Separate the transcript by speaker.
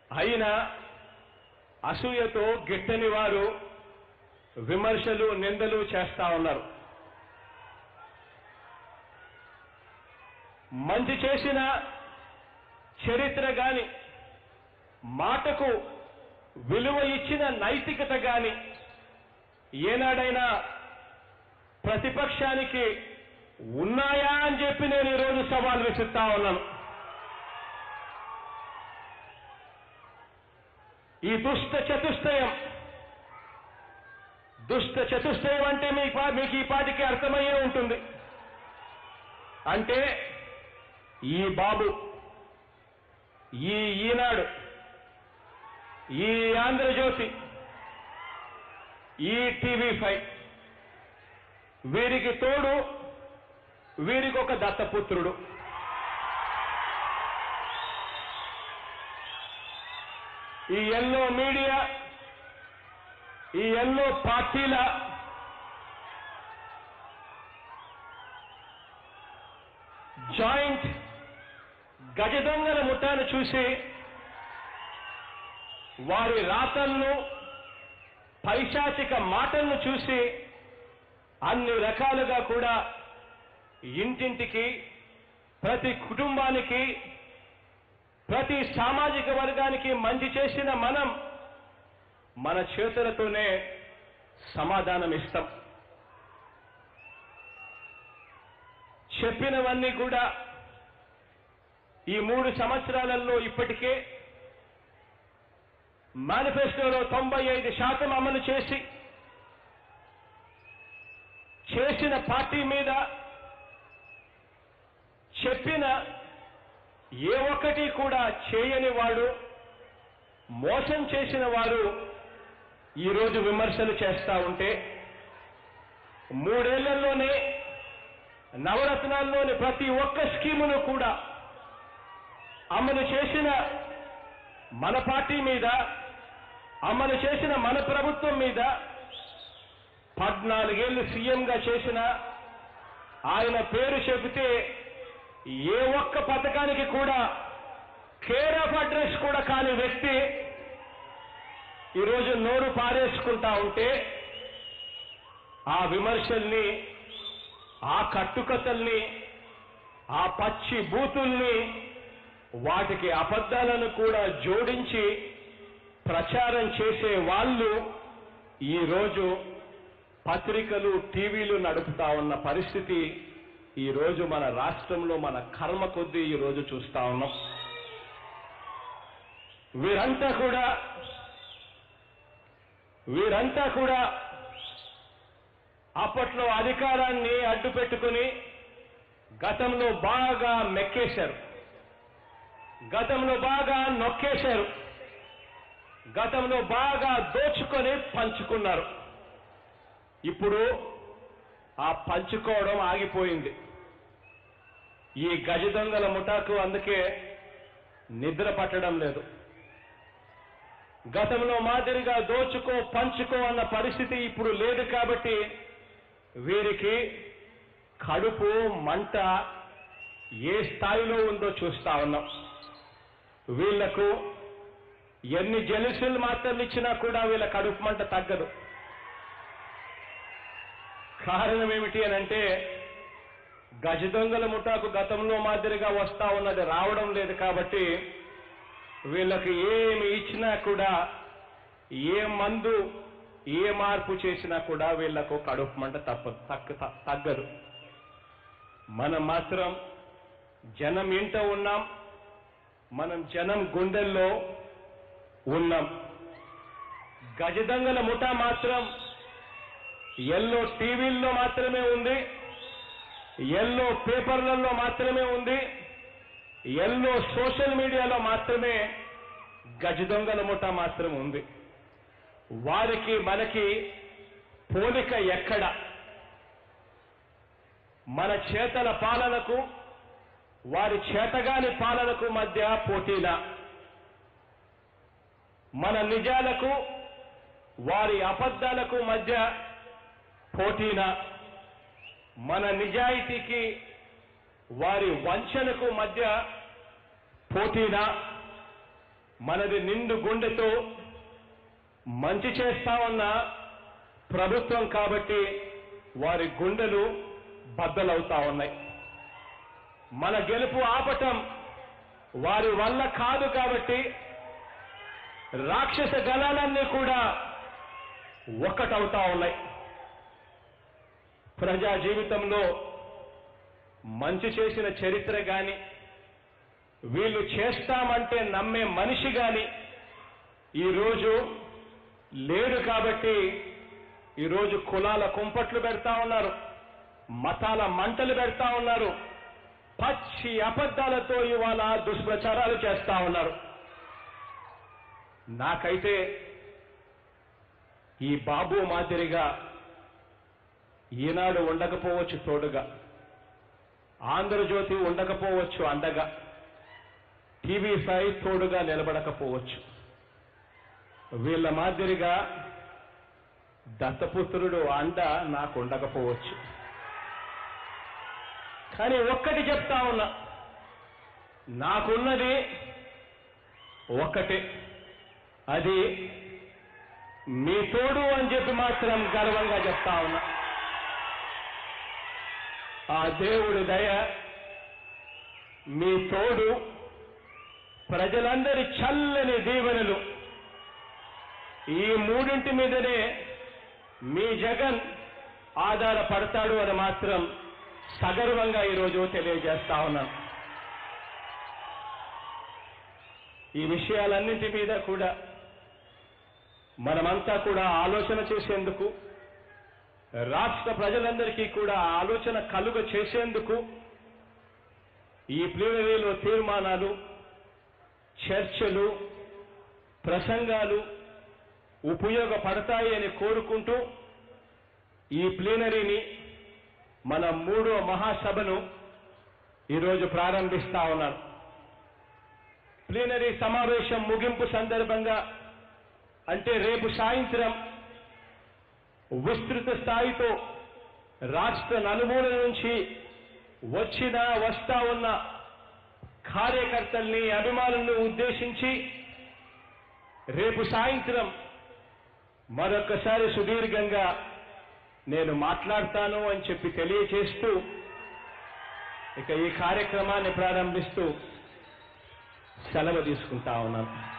Speaker 1: అయినా అసూయతో గిట్టని వారు విమర్శలు నిందలు చేస్తా ఉన్నారు మంచి చేసిన చరిత్ర గాని మాటకు విలువ ఇచ్చిన నైతికత గాని ఏనాడైనా ప్రతిపక్షానికి ఉన్నాయా అని చెప్పి నేను ఈరోజు సవాల్ విసురుతా ఉన్నాను ఈ దుష్ట చతుష్టయం దుష్ట చతుష్టయం అంటే మీ పా- మీకు ఈ పాటికి అర్థమయ్యే ఉంటుంది అంటే ఈ బాబు ఈ ఈనాడు ఈ ఆంధ్రజ్యోతి ఈ టీవీ ఫైవ్ వీరికి తోడు వీరికి ఒక దత్తపుత్రుడు ఈ ఎల్లో మీడియా ఈ ఎల్లో పార్టీల జాయింట్ గజదొంగల ముఠాను చూసి వారి రాతలను పైశాచిక మాటలను చూసి అన్ని రకాలుగా కూడా ఇంటింటికి ప్రతి కుటుంబానికి ప్రతి సామాజిక వర్గానికి మంచి చేసిన మనం మన చేతులతోనే సమాధానం ఇస్తాం చెప్పినవన్నీ కూడా ఈ మూడు సంవత్సరాలలో ఇప్పటికే మేనిఫెస్టోలో తొంభై ఐదు శాతం అమలు చేసి చేసిన పార్టీ మీద చెప్పిన ఏ ఒక్కటి కూడా చేయని వాడు మోసం చేసిన వారు ఈరోజు విమర్శలు చేస్తా ఉంటే మూడేళ్లలోనే నవరత్నాల్లోని ప్రతి ఒక్క స్కీమును కూడా అమలు చేసిన మన పార్టీ మీద అమలు చేసిన మన ప్రభుత్వం మీద పద్నాలుగేళ్లు సీఎంగా చేసిన ఆయన పేరు చెబితే ఏ ఒక్క పథకానికి కూడా కేర్ ఆఫ్ అడ్రస్ కూడా కాని వ్యక్తి ఈరోజు నోరు పారేసుకుంటా ఉంటే ఆ విమర్శల్ని ఆ కట్టుకథల్ని ఆ పచ్చి బూతుల్ని వాటికి అబద్ధాలను కూడా జోడించి ప్రచారం చేసే వాళ్ళు ఈరోజు పత్రికలు టీవీలు నడుపుతా ఉన్న పరిస్థితి ఈ రోజు మన రాష్ట్రంలో మన కర్మ కొద్దీ ఈ రోజు చూస్తా ఉన్నాం వీరంతా కూడా వీరంతా కూడా అప్పట్లో అధికారాన్ని అడ్డు పెట్టుకుని గతంలో బాగా మెక్కేశారు గతంలో బాగా నొక్కేశారు గతంలో బాగా దోచుకొని పంచుకున్నారు ఇప్పుడు ఆ పంచుకోవడం ఆగిపోయింది ఈ గజ దొంగల ముఠాకు అందుకే నిద్ర పట్టడం లేదు గతంలో మాదిరిగా దోచుకో పంచుకో అన్న పరిస్థితి ఇప్పుడు లేదు కాబట్టి వీరికి కడుపు మంట ఏ స్థాయిలో ఉందో చూస్తా ఉన్నాం వీళ్లకు ఎన్ని జెలుసులు మాత్రం ఇచ్చినా కూడా వీళ్ళ కడుపు మంట తగ్గదు కారణం ఏమిటి అని అంటే గజ దొంగల ముఠాకు గతంలో మాదిరిగా వస్తా ఉన్నది రావడం లేదు కాబట్టి వీళ్ళకి ఏమి ఇచ్చినా కూడా ఏ మందు ఏ మార్పు చేసినా కూడా వీళ్లకు కడుపు మంట తప్ప తక్క తగ్గదు మనం మాత్రం జనం ఇంట ఉన్నాం మనం జనం గుండెల్లో ఉన్నాం గజదంగల ముఠా మాత్రం ఎల్లో టీవీల్లో మాత్రమే ఉంది ఎల్లో పేపర్లలో మాత్రమే ఉంది ఎల్లో సోషల్ మీడియాలో మాత్రమే గజ దొంగల ముఠా మాత్రం ఉంది వారికి మనకి పోలిక ఎక్కడ మన చేతల పాలనకు వారి చేతగాని పాలనకు మధ్య పోటీలా మన నిజాలకు వారి అబద్ధాలకు మధ్య పోటీనా మన నిజాయితీకి వారి వంచనకు మధ్య పోటీనా మనది నిండు గుండెతో మంచి చేస్తా ఉన్న ప్రభుత్వం కాబట్టి వారి గుండెలు బద్దలవుతా ఉన్నాయి మన గెలుపు ఆపటం వారి వల్ల కాదు కాబట్టి రాక్షస గణాలన్నీ కూడా ఒక్కటవుతా ఉన్నాయి ప్రజా జీవితంలో మంచి చేసిన చరిత్ర గాని వీళ్ళు చేస్తామంటే నమ్మే మనిషి గాని ఈరోజు లేడు కాబట్టి ఈరోజు కులాల కుంపట్లు పెడతా ఉన్నారు మతాల మంటలు పెడతా ఉన్నారు పచ్చి అబద్ధాలతో ఇవాళ దుష్ప్రచారాలు చేస్తా ఉన్నారు నాకైతే ఈ బాబు మాదిరిగా ఈనాడు ఉండకపోవచ్చు తోడుగా ఆంధ్రజ్యోతి ఉండకపోవచ్చు అండగా టీవీ ఫైవ్ తోడుగా నిలబడకపోవచ్చు వీళ్ళ మాదిరిగా దత్తపుత్రుడు అండ నాకు ఉండకపోవచ్చు కానీ ఒక్కటి చెప్తా ఉన్నా నాకున్నది ఒక్కటే అది మీ తోడు అని చెప్పి మాత్రం గర్వంగా చెప్తా ఉన్నా ఆ దేవుడి దయ మీ తోడు ప్రజలందరి చల్లని దీవెనలు ఈ మూడింటి మీదనే మీ జగన్ ఆధారపడతాడు అని మాత్రం సగర్వంగా ఈరోజు తెలియజేస్తా ఉన్నాను ఈ విషయాలన్నింటి మీద కూడా మనమంతా కూడా ఆలోచన చేసేందుకు రాష్ట్ర ప్రజలందరికీ కూడా ఆలోచన కలుగ చేసేందుకు ఈ ప్లీనరీలో తీర్మానాలు చర్చలు ప్రసంగాలు ఉపయోగపడతాయి అని కోరుకుంటూ ఈ ప్లీనరీని మన మూడో మహాసభను ఈరోజు ప్రారంభిస్తా ఉన్నాను ప్లీనరీ సమావేశం ముగింపు సందర్భంగా అంటే రేపు సాయంత్రం విస్తృత స్థాయితో రాష్ట్ర నలుమూలల నుంచి వచ్చిన వస్తా ఉన్న కార్యకర్తల్ని అభిమానులను ఉద్దేశించి రేపు సాయంత్రం మరొకసారి సుదీర్ఘంగా నేను మాట్లాడతాను అని చెప్పి తెలియచేస్తూ ఇక ఈ కార్యక్రమాన్ని ప్రారంభిస్తూ సెలవు తీసుకుంటా ఉన్నాను